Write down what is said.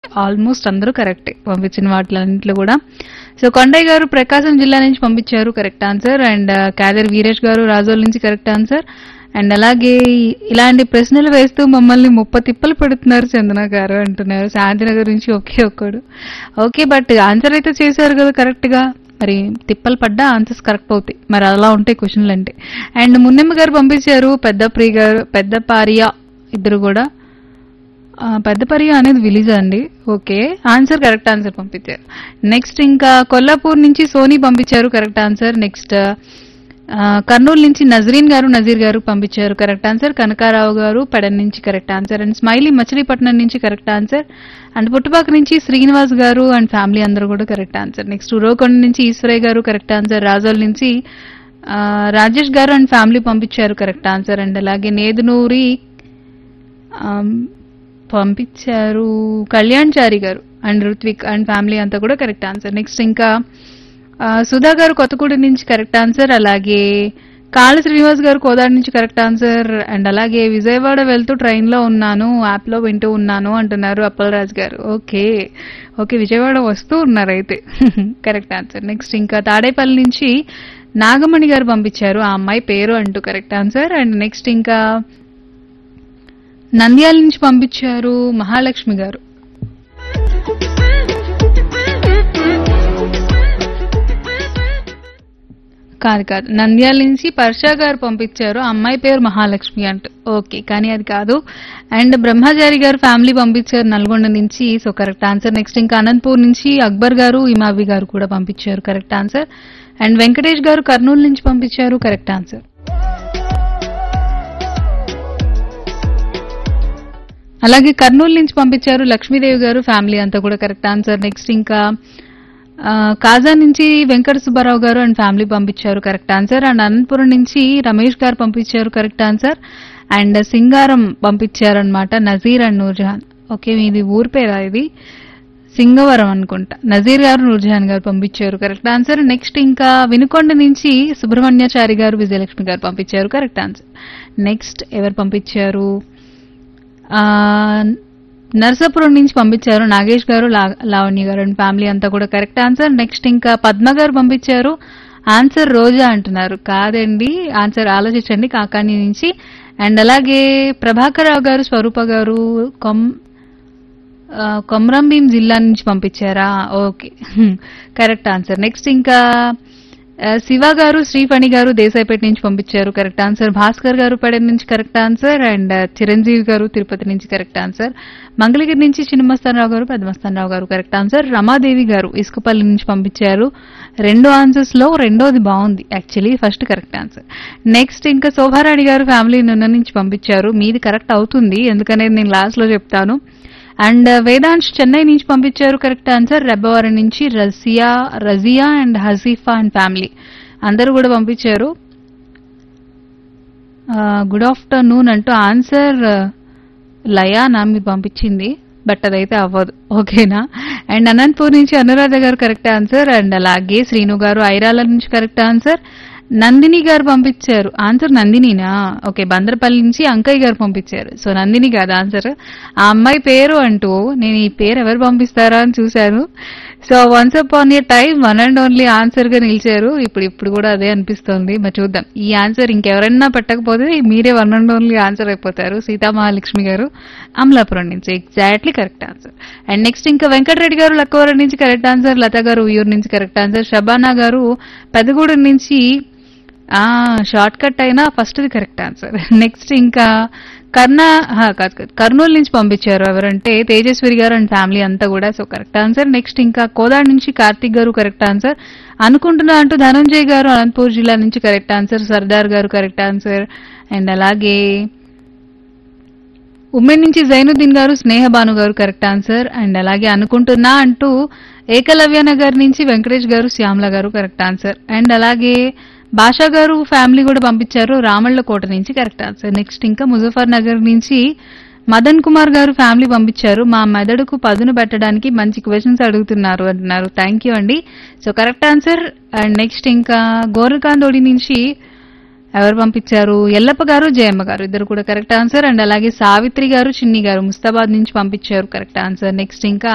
almost అందరూ కరెక్టే పంపించిన వాటిలన్నింటిలో కూడా సో కొండయ్య గారు ప్రకాశం జిల్లా నుంచి పంపించారు correct answer and Kadar Veeresh garu Rajol నుంచి కరెక్ట్ ఆన్సర్ అండ్ అలాగే ఇలాంటి ప్రశ్నలు వేస్తూ మమ్మల్ని ముప్ప తిప్పలు పెడుతున్నారు చందన గారు అంటున్నారు శాంతినగర్ నుంచి ఒకే ఒక్కడు ఓకే బట్ ఆన్సర్ అయితే చేశారు కదా కరెక్ట్ గా మరి తిప్పలు పడ్డా ఆన్సర్స్ కరెక్ట్ అవుతాయి మరి అలా ఉంటాయి క్వశ్చన్లు అంటే అండ్ మున్నెమ్మ గారు పంపించారు పెద్ద ప్రియ గారు పెద్ద పారియా ఇద్దరు కూడా ఆ, పెద్దపరియ అనేది విలేజ్ అండి ఓకే ఆన్సర్ కరెక్ట్ ఆన్సర్ పంపించారు నెక్స్ట్ ఇంకా కొల్లాపూర్ నుంచి సోనీ పంపించారు కరెక్ట్ ఆన్సర్ నెక్స్ట్ ఆ, కర్నూలు నుంచి నజరీన్ గారు నజీర్ గారు పంపించారు కరెక్ట్ ఆన్సర్ కనకారావు గారు పెడన్ నుంచి correct answer and smiley Machilipatnam నుంచి కరెక్ట్ ఆన్సర్ అండ్ పుట్టుపాక నుంచి శ్రీనివాస్ గారు అండ్ ఫ్యామిలీ అందరూ కూడా కరెక్ట్ ఆన్సర్ నెక్స్ట్ ఉరవకొండ నుంచి ఈశ్వరయ్య గారు కరెక్ట్ ఆన్సర్ రాజోల్ నుంచి ఆ, రాజేష్ గారు అండ్ ఫ్యామిలీ పంపించారు కరెక్ట్ ఆన్సర్ అండ్ అలాగే నేదునూరి ఆమ్, పంపించారు కళ్యాణ్ చారి గారు అండ్ రుత్విక్ అండ్ ఫ్యామిలీ అంతా కూడా కరెక్ట్ ఆన్సర్ నెక్స్ట్ ఇంకా ఆ, సుధా గారు కొత్తగూడెం నుంచి కరెక్ట్ ఆన్సర్ అలాగే కాళ శ్రీనివాస్ గారు కోదాడ నుంచి కరెక్ట్ ఆన్సర్ అండ్ అలాగే విజయవాడ వెళ్తూ ట్రైన్ లో ఉన్నాను యాప్ లో వింటూ ఉన్నాను అంటున్నారు అప్పలరాజ్ గారు ఓకే ఓకే విజయవాడ వస్తూ ఉన్నారు అయితే కరెక్ట్ ఆన్సర్ నెక్స్ట్ ఇంకా తాడేపల్లి నుంచి నాగమణి గారు పంపించారు ఆ అమ్మాయి పేరు అంటూ కరెక్ట్ ఆన్సర్ అండ్ నెక్స్ట్ ఇంకా నంద్యాల నుంచి పంపించారు మహాలక్ష్మి గారు కాదు కాదు నంద్యాల నుంచి పర్షా గారు పంపించారు ఆ అమ్మాయి పేరు మహాలక్ష్మి అంటూ ఓకే కానీ అది కాదు అండ్ బ్రహ్మచారి గారు ఫ్యామిలీ పంపించారు నల్గొండ నుంచి సో కరెక్ట్ ఆన్సర్ నెక్స్ట్ ఇంకా అనంతపూర్ నుంచి అక్బర్ గారు ఇమావి గారు కూడా పంపించారు కరెక్ట్ ఆన్సర్ అండ్ వెంకటేష్ గారు కర్నూలు నుంచి పంపించారు కరెక్ట్ ఆన్సర్ అలాగే కర్నూలు నుంచి పంపించారు లక్ష్మీదేవి గారు ఫ్యామిలీ అంతా కూడా కరెక్ట్ ఆన్సర్ నెక్స్ట్ ఇంకా ఆ, కాజా నుంచి వెంకట సుబ్బారావు గారు అండ్ ఫ్యామిలీ పంపించారు కరెక్ట్ ఆన్సర్ అండ్ అనంతపురం నుంచి రమేష్ గారు పంపించారు కరెక్ట్ ఆన్సర్ అండ్ సింగారం పంపించారనమాట నజీర్ అండ్ నూర్జహాన్ ఓకే మీది ఊరి పేరా ఇది సింగవరం అనుకుంటా నజీర్ గారు నూర్జహాన్ గారు పంపించారు కరెక్ట్ ఆన్సర్ నెక్స్ట్ ఇంకా వినుకొండ నుంచి సుబ్రహ్మణ్యాచారి గారు విజయలక్ష్మి గారు పంపించారు కరెక్ట్ ఆన్సర్ నెక్స్ట్ ఎవరు పంపించారు ఆ, నర్సాపురం నుంచి పంపించారు నాగేష్ గారు లా- లావణ్య గారు అండ్ ఫ్యామిలీ అంతా కూడా కరెక్ట్ ఆన్సర్ నెక్స్ట్ ఇంకా పద్మ గారు పంపించారు ఆన్సర్ రోజా అంటున్నారు కాదండి ఆన్సర్ ఆలోచించండి కాకాని నుంచి అండ్ అలాగే ప్రభాకర్ రావు గారు స్వరూప గారు కొమ్ ఆ, కొమరంభీం జిల్లా నుంచి పంపించారా ఓకే కరెక్ట్ ఆన్సర్ నెక్స్ట్ ఇంకా ఆ, శివ గారు శ్రీఫణి గారు దేశాయిపేట నుంచి పంపించారు కరెక్ట్ ఆన్సర్ భాస్కర్ గారు పడెన్ నుంచి కరెక్ట్ ఆన్సర్ అండ్ చిరంజీవి గారు తిరుపతి నుంచి కరెక్ట్ ఆన్సర్ మంగళగిరి నుంచి చిన్నమస్తానరావు గారు పెద్దమస్తానరావు గారు కరెక్ట్ ఆన్సర్ రమాదేవి గారు ఇసుకపల్లి నుంచి పంపించారు రెండు ఆన్సర్స్ లో రెండోది బాగుంది actually first correct answer next ఇంకా శోభారాణి గారు ఫ్యామిలీ నిన్న నుంచి పంపించారు మీది కరెక్ట్ అవుతుంది ఎందుకనేది నేను లాస్ట్ లో చెప్తాను అండ్ వేదాంశ్ చెన్నై నుంచి పంపించారు కరెక్ట్ ఆన్సర్ రెబ్బవరం నుంచి Razia Razia and Hajifa and family అందరూ కూడా పంపించారు గుడ్ ఆఫ్టర్నూన్ అంటూ ఆన్సర్ లయానా మీరు పంపించింది బట్ అదైతే అవ్వదు ఓకేనా అండ్ అనంతపూర్ నుంచి అనురాధ గారు కరెక్ట్ ఆన్సర్ అండ్ అలాగే శ్రీను గారు ఐరాల నుంచి కరెక్ట్ ఆన్సర్ నందిని గారు పంపించారు ఆన్సర్ నందినినా ఓకే బందరపల్లి నుంచి అంకయ్య గారు పంపించారు సో నందిని కాదు ఆన్సర్ ఆ అమ్మాయి పేరు అంటూ నేను ఈ పేరు ఎవరు పంపిస్తారా అని చూశాను so once upon a time one and only answer గా నిలిచారు ఇప్పుడు ఇప్పుడు కూడా అదే అనిపిస్తోంది మరి చూద్దాం ఈ ఆన్సర్ ఇంకెవరన్నా పెట్టకపోతే మీరే వన్ అండ్ ఓన్లీ ఆన్సర్ అయిపోతారు సీతామహాలక్ష్మి గారు అమలాపురం నుంచి exactly correct answer and next ఇంకా వెంకటరెడ్డి గారు లక్కవరం నుంచి కరెక్ట్ ఆన్సర్ లత గారు ఉయ్యూరు నుంచి కరెక్ట్ ఆన్సర్ షబానా గారు పెదగూడెం నుంచి ఆ షార్ట్ కట్ అయినా first the correct answer next ఇంకా కర్ణా హా, కాదు కాదు కర్నూలు నుంచి పంపించారు ఎవరంటే తేజస్వరి గారు అండ్ ఫ్యామిలీ అంతా కూడా సో కరెక్ట్ ఆన్సర్ నెక్స్ట్ ఇంకా కోదాడ్ నుంచి కార్తిక్ గారు కరెక్ట్ ఆన్సర్ అనుకుంటున్నా అంటూ ధనంజయ్ గారు అనంతపూర్ జిల్లా నుంచి correct answer Sardar garu correct answer and అలాగే ఉమెన్ నుంచి జైనుద్దీన్ గారు స్నేహ భాను గారు కరెక్ట్ ఆన్సర్ అండ్ అలాగే అనుకుంటున్నా అంటూ ఏకలవ్య నగర్ నుంచి వెంకటేష్ గారు శ్యామల గారు కరెక్ట్ ఆన్సర్ అండ్ అలాగే భాషా గారు ఫ్యామిలీ కూడా పంపించారు రామళ్ళ కోట నుంచి కరెక్ట్ ఆన్సర్ నెక్స్ట్ ఇంకా ముజఫర్ నగర్ నుంచి మదన్ కుమార్ గారు ఫ్యామిలీ పంపించారు మా మెదడుకు పదును పెట్టడానికి మంచి క్వశ్చన్స్ అడుగుతున్నారు అంటున్నారు థ్యాంక్ యూ అండి so correct answer and next ఇంకా గోరకాందోడి నుంచి ఎవరు పంపించారు ఎల్లప్ప గారు జయమ్మ గారు ఇద్దరు కూడా కరెక్ట్ ఆన్సర్ అండ్ అలాగే సావిత్రి గారు చిన్ని గారు ముస్తాబాద్ నుంచి పంపించారు కరెక్ట్ ఆన్సర్ నెక్స్ట్ ఇంకా